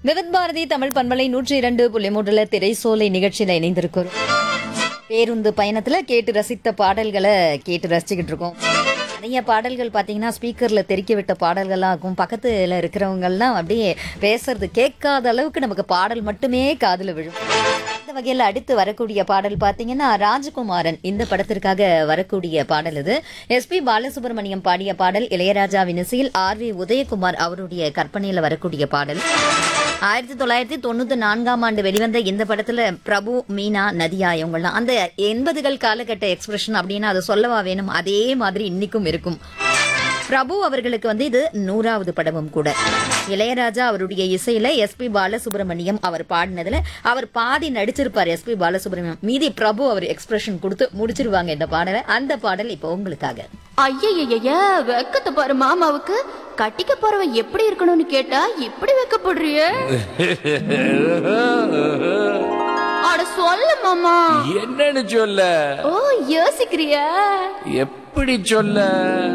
விவித் பாரதி தமிழ் பண்பலை நூற்றி இரண்டு புள்ளி மூன்றுல திரைசோலை நிகழ்ச்சியில இணைந்திருக்கிறோம் பேருந்து பயணத்துல கேட்டு ரசித்த பாடல்களை கேட்டு ரசிச்சுக்கிட்டு இருக்கோம் நிறைய பாடல்கள் பார்த்தீங்கன்னா ஸ்பீக்கரில் தெறிக்க விட்ட பாடல்களாக இருக்கும் பக்கத்தில் இருக்கிறவங்கெல்லாம் அப்படியே பேசுறது கேட்காத அளவுக்கு நமக்கு பாடல் மட்டுமே காதில் விழும் இந்த வகையில் அடுத்து வரக்கூடிய பாடல் பார்த்தீங்கன்னா ராஜகுமாரன் இந்த படத்திற்காக வரக்கூடிய பாடல் இது எஸ்பி பாலசுப்ரமணியம் பாடிய பாடல் இளையராஜாவின் இசையில் ஆர் வி உதயகுமார் அவருடைய கற்பனையில் வரக்கூடிய பாடல் ஆயிரத்தி தொள்ளாயிரத்தி தொண்ணூத்தி நான்காம் ஆண்டு வெளிவந்த இந்த படத்துல பிரபு மீனா நதியா இவங்கெல்லாம் அந்த எண்பதுகள் காலகட்ட எக்ஸ்பிரஷன் அப்படின்னா அதை சொல்லவா வேணும் அதே மாதிரி இன்னைக்கும் இருக்கும் பிரபு அவர்களுக்கு வந்து இது நூறாவது படமும் கூட இளையராஜா அவருடைய இசையில எஸ்பி பாலசுப்ரமணியம் அவர் பாடினதுல அவர் பாதி நடிச்சிருப்பார் எஸ்பி பாலசுப்ரமணியம் மீதி பிரபு அவர் எக்ஸ்பிரஷன் கொடுத்து முடிச்சிருவாங்க இந்த பாடலை அந்த பாடல் இப்போ உங்களுக்காக ஐயய்யய்ய வெக்கத்தை பாரு மாமாவுக்கு கட்டிக்க போறவன் எப்படி இருக்கணும்னு கேட்டா இப்படி வெக்கப்படுறிய அட சொல்ல மாமா என்னன்னு சொல்ல ஓ யோசிக்கிறியா எப்படி சொல்ல